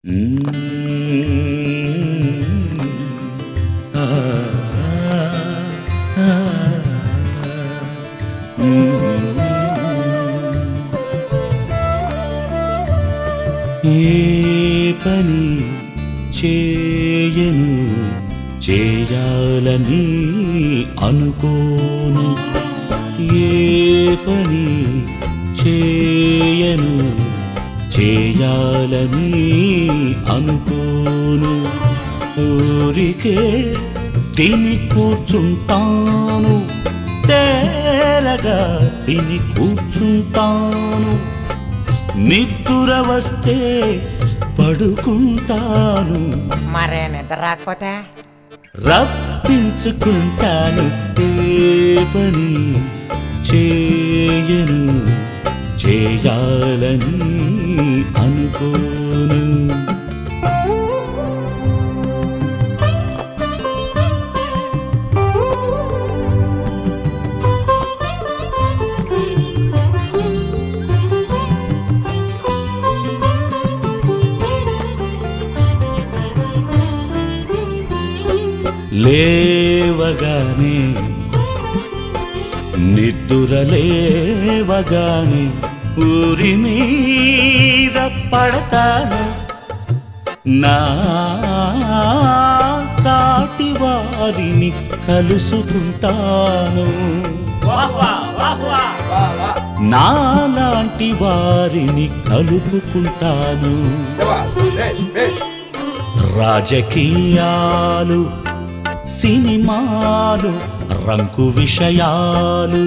ఏ పని చేయను చేయాలని అనుకోను ఏ పని చేయను చేయాలని అనుకోను ఊరికే తిని కూర్చుంటాను తేరగా తిని కూర్చుంటాను నిద్దుర వస్తే పడుకుంటాను మరే నిద్ర రాకపోతే రప్పించుకుంటాను ఏ పని చేయను చేయాలని అనుకోను లేవగానే నిద్దుర లేవగానే ఊరి మీద పడతాను నా సాటి వారిని కలుసుకుంటాను నాలాంటి వారిని కలుపుకుంటాను రాజకీయాలు సినిమాలు రంకు విషయాలు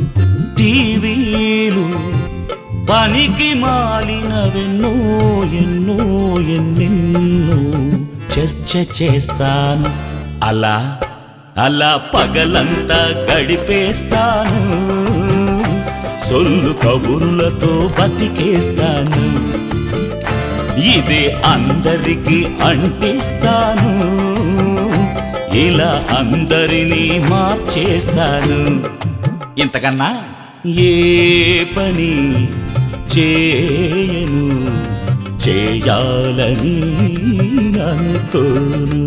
టీవీలు పనికి మాలినవెన్నో ఎన్నో ఎన్నెన్నో చర్చ చేస్తాను అలా అలా పగలంతా గడిపేస్తాను సొల్లు కబురులతో బతికేస్తాను ఇదే అందరికి అంటిస్తాను ఇలా అందరినీ మార్చేస్తాను ఇంతకన్నా ఏ పని చేయను చేయాలని అనుకోను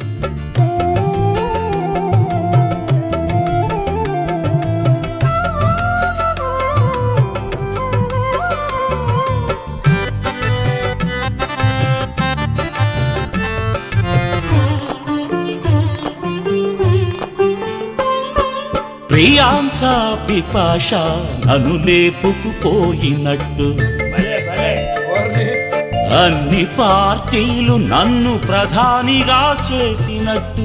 ప్రియాంక పిపాష నన్ను లేపుకుపోయినట్టు అన్ని పార్టీలు నన్ను ప్రధానిగా చేసినట్టు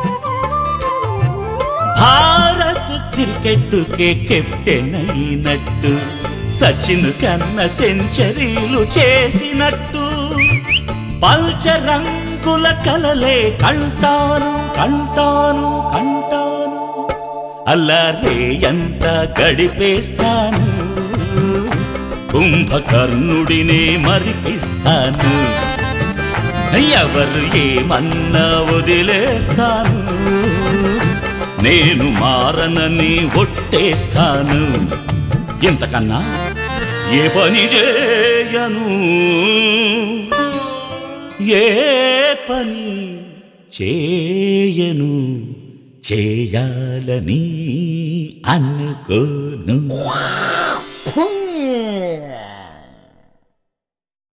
భారత్ క్రికెట్కే కెప్టెన్ అయినట్టు సచిన్ కన్న సెంచరీలు చేసినట్టు పల్చ రంగుల కలలే కంటాను కంటాను కంటాను అల్లారే ఎంత గడిపేస్తాను కుంభకర్ణుడినే మరిపిస్తాను ఎవరు ఏమన్నా వదిలేస్తాను నేను మారనని ఒట్టేస్తాను ఇంతకన్నా ఏ పని చేయను ఏ పని చేయను చేయాలని అనుకోను